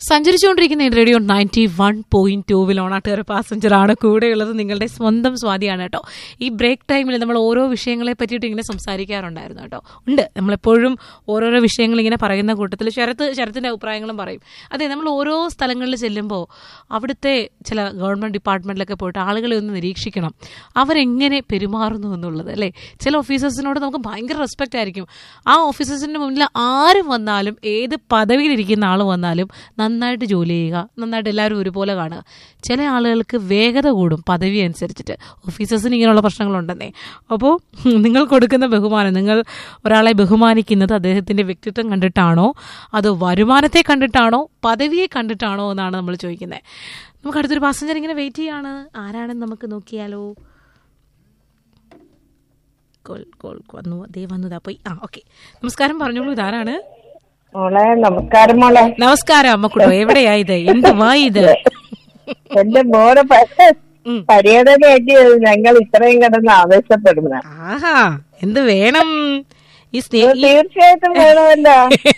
സഞ്ചരിച്ചുകൊണ്ടിരിക്കുന്ന ഈ radio ninety one point ടൂവിൽ ഓണാട്ടുകാർ passenger ആണ് കൂടെയുള്ളത് നിങ്ങളുടെ സ്വന്തം സ്വാതിയാണ് കേട്ടോ ഈ ബ്രേക്ക് ടൈമിൽ നമ്മൾ ഓരോ വിഷയങ്ങളെ പറ്റിയിട്ട് ഇങ്ങനെ സംസാരിക്കാറുണ്ടായിരുന്നു കേട്ടോ ഉണ്ട് നമ്മളെപ്പോഴും ഓരോരോ വിഷയങ്ങൾ ഇങ്ങനെ പറയുന്ന കൂട്ടത്തിൽ ശരത്ത് ശരത്തിന്റെ അഭിപ്രായങ്ങളും പറയും അതെ നമ്മൾ ഓരോ സ്ഥലങ്ങളിൽ ചെല്ലുമ്പോൾ അവിടുത്തെ ചില ഗവൺമെന്റ് ഡിപ്പാർട്ട്മെന്റിലൊക്കെ പോയിട്ട് ആളുകളെ ഒന്ന് നിരീക്ഷിക്കണം അവരെങ്ങനെ പെരുമാറുന്നു എന്നുള്ളത് അല്ലേ ചില ഓഫീസേഴ്സിനോട് നമുക്ക് ഭയങ്കര റെസ്പെക്റ്റ് ആയിരിക്കും ആ ഓഫീസേഴ്സിന്റെ മുന്നിൽ ആരും വന്നാലും ഏത് പദവിയിലിരിക്കുന്ന ആൾ വന്നാലും നന്നായിട്ട് ജോലി ചെയ്യുക നന്നായിട്ട് എല്ലാവരും ഒരുപോലെ കാണുക ചില ആളുകൾക്ക് വേഗത കൂടും പദവി അനുസരിച്ചിട്ട് ഓഫീസേഴ്സിന് ഇങ്ങനെയുള്ള പ്രശ്നങ്ങളുണ്ടെന്നേ അപ്പോൾ നിങ്ങൾ കൊടുക്കുന്ന ബഹുമാനം നിങ്ങൾ ഒരാളെ ബഹുമാനിക്കുന്നത് അദ്ദേഹത്തിന്റെ വ്യക്തിത്വം കണ്ടിട്ടാണോ അതോ വരുമാനത്തെ കണ്ടിട്ടാണോ പദവിയെ കണ്ടിട്ടാണോ എന്നാണ് നമ്മൾ ചോദിക്കുന്നത് നമുക്ക് അടുത്തൊരു പാസഞ്ചർ ഇങ്ങനെ വെയിറ്റ് ചെയ്യാണ് ആരാണെന്ന് നമുക്ക് നോക്കിയാലോ കോൾ കോൾ വന്നു ദേ വന്നതാ പോയി ആ ഓക്കെ നമസ്കാരം പറഞ്ഞോളൂ ഇതാരാണ് മോളെ നമസ്കാരം മോളെ നമസ്കാരം അമ്മക്കുട്ടോ എവിടെയാ ഇത് എന്തുവാ ഇത് എന്റെ മോനെ ഉം. പര്യടനമായിട്ട് ഞങ്ങൾ ഇത്രയും കിടന്ന് ആവേശപ്പെടുന്ന ആഹാ എന്ത് വേണം ഈ സ്നേഹ തീർച്ചയായിട്ടും വേണമല്ലോ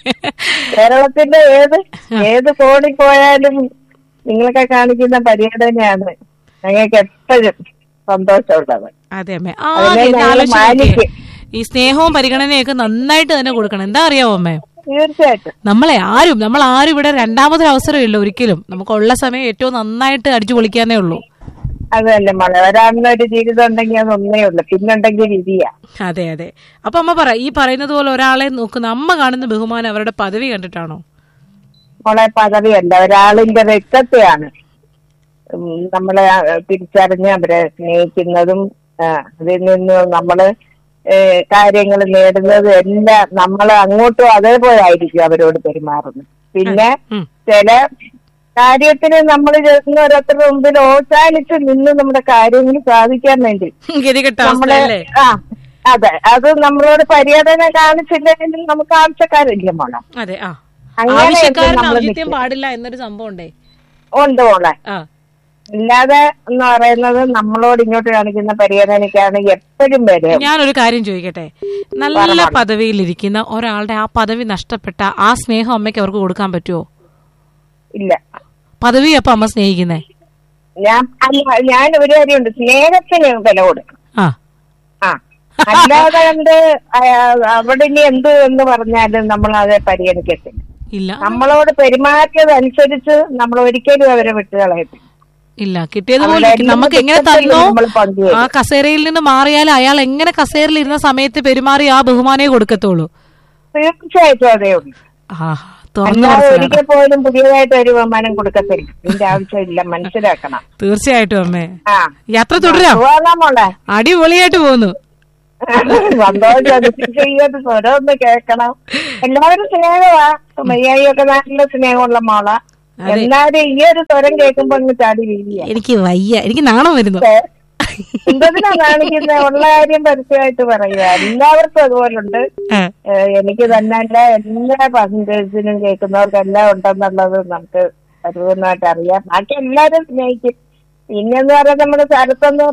കേരളത്തിന്റെ ഏത് ഏത് കോണിൽ പോയാലും നിങ്ങളൊക്കെ കാണിക്കുന്ന പര്യടനയാണ് ഞങ്ങൾക്ക് എപ്പോഴും സന്തോഷമുള്ളത് അതെ അമ്മേ ആ അതിനെ ഇത് ഞങ്ങൾ ആലോചിച്ച് നോക്കിയേ. മാനിക്കും. ഈ സ്നേഹവും പരിഗണനയൊക്കെ നന്നായിട്ട് തന്നെ കൊടുക്കണം എന്താ അറിയാവോ അമ്മേ തീർച്ചയായിട്ടും നമ്മളെ ആരും നമ്മൾ ആരും ഇവിടെ രണ്ടാമതൊരു അവസരമില്ല ഒരിക്കലും നമുക്കുള്ള സമയം ഏറ്റവും നന്നായിട്ട് അടിച്ചു പൊളിക്കാനേ ഉള്ളൂ അതല്ലേ മോളെ ഒരാളിനൊരു ജീവിതം ഉണ്ടെങ്കിൽ അതൊന്നേ ഉള്ളു പിന്നുണ്ടെങ്കിൽ വിധിയാ അതെ അതെ അപ്പൊ അമ്മ പറ ഈ പറയുന്നത് പോലെ ഒരാളെ നോക്കുന്ന അമ്മ കാണുന്ന ബഹുമാനം അവരുടെ പദവി കണ്ടിട്ടാണോ മോളെ പദവിയല്ല ഒരാളിന്റെ വ്യക്തിത്വമാണ് ഉം, നമ്മളെ ആ, തിരിച്ചറിഞ്ഞ് അവരെ സ്നേഹിക്കുന്നതും ആ, അതിൽ നിന്ന് നമ്മള് കാര്യങ്ങൾ നേടുന്നതും എല്ലാം നമ്മൾ അങ്ങോട്ടും അതേപോലെ ആയിരിക്കും അവരോട് പെരുമാറുന്നത് പിന്നെ ഉം. ചില കാര്യത്തിന് നമ്മൾ ചെയ്യുന്ന ഓരോരുത്തരുടെ മുമ്പിൽ ഓച്ചാനിച്ച് നിന്ന് നമ്മുടെ കാര്യങ്ങൾ സാധിക്കാൻ വേണ്ടി ഗതികെട്ട നമ്മള് അവസ്ഥയല്ലേ ആ അതെ അത് നമ്മളോട് പരിഗണന കാണിച്ചില്ലെങ്കിൽ നമുക്ക് ആവശ്യക്കാരില്ല മോളെ അതെ ആ അങ്ങനെ ആവശ്യക്കാരന് നമ്മള് ഔചിത്യം പാടില്ല എന്നൊരു സംഭവം ഉണ്ടേ ഉണ്ട് മോളെ ആ ഇല്ലാതെ എന്ന് പറയുന്നത് നമ്മളോട് ഇങ്ങോട്ട് കാണിക്കുന്ന പരിഗണനയ്ക്കാണ് എപ്പോഴും വരെ ഞാനൊരു കാര്യം ചോദിക്കട്ടെ നല്ല പദവിയിലിരിക്കുന്ന ഒരാളുടെ ആ പദവി നഷ്ടപ്പെട്ട ആ സ്നേഹം അമ്മയ്ക്ക് അവർക്ക് കൊടുക്കാൻ പറ്റുമോ ഇല്ല പദവി അപ്പൊ അമ്മ സ്നേഹിക്കുന്നേ ഞാൻ അല്ല ഞാൻ ഒരു കാര്യമുണ്ട് സ്നേഹത്തിന് വില കൊടുക്കും ആ ആ അല്ലാതെ കണ്ട് അയ- അവിടെ ഇനി എന്ത് എന്ന് പറഞ്ഞാലും നമ്മൾ അത് പരിഗണിക്കത്തില്ല ഇല്ല നമ്മളോട് പെരുമാറ്റിയതനുസരിച്ച് നമ്മൾ ഒരിക്കലും അവരെ വിട്ടുകളയത്തില്ല ഇല്ല കിട്ടിയതുപോലെ അവരുടെ ഇരിക്കും. നമുക്ക് എങ്ങനെ ദുഃഖത്തിൽ തന്നോ നമ്മൾ പങ്കുവരും. ആ കസേരയിൽ നിന്ന് മാറിയാൽ അയാൾ എങ്ങനെ കസേരയിൽ ഇരുന്ന സമയത്ത് പെരുമാറി ആ ബഹുമാനേ കൊടുക്കത്തുള്ളൂ തീർച്ചയായിട്ടും അതേ ഉള്ളൂ ആ തുറന്നു അല്ലാതെ മനസ്സിലാണ് ഒരിക്കൽ പോലും പുതിയതായിട്ട് ഒരു ബഹുമാനം കൊടുക്കത്തില്ല ഇതിന്റെ ആവശ്യമില്ല മനസ്സിലാക്കണം തീർച്ചയായിട്ടും അമ്മേ ആ യാത്ര തുടരാം പോവാന്നാ മോളെ അടിപൊളിയായിട്ട് പോകുന്നു സന്തോഷം ചെയ്യത് സ്വരം ഒന്ന് കേൾക്കണം എല്ലാവരും സ്നേഹമാ മയ്യായിയൊക്കെ നല്ല സ്നേഹമുള്ള മോള എന്നാലും ഈ ഒരു സ്വരം കേൾക്കുമ്പോ അങ്ങ് ചാടി വീഴിയ എനിക്ക് വയ്യ എനിക്ക് നാണം വരുന്നു എന്തിനാ കാണിക്കുന്ന ഉള്ള കാര്യം പരസ്യമായിട്ട് പറയുക എല്ലാവർക്കും അതുപോലുണ്ട് ആ, ഏഹ് എനിക്ക് തന്നെ അല്ല എല്ലാ പാസഞ്ചേഴ്സിനും കേൾക്കുന്നവർക്കെല്ലാം ഉണ്ടെന്നുള്ളത് നമുക്ക് പരിപൂർണമായിട്ട് അറിയാം ബാക്കി എല്ലാവരും സ്നേഹിക്കും പിന്നെന്ന് പറയുന്നത് നമ്മുടെ സ്ഥലത്തെന്ന്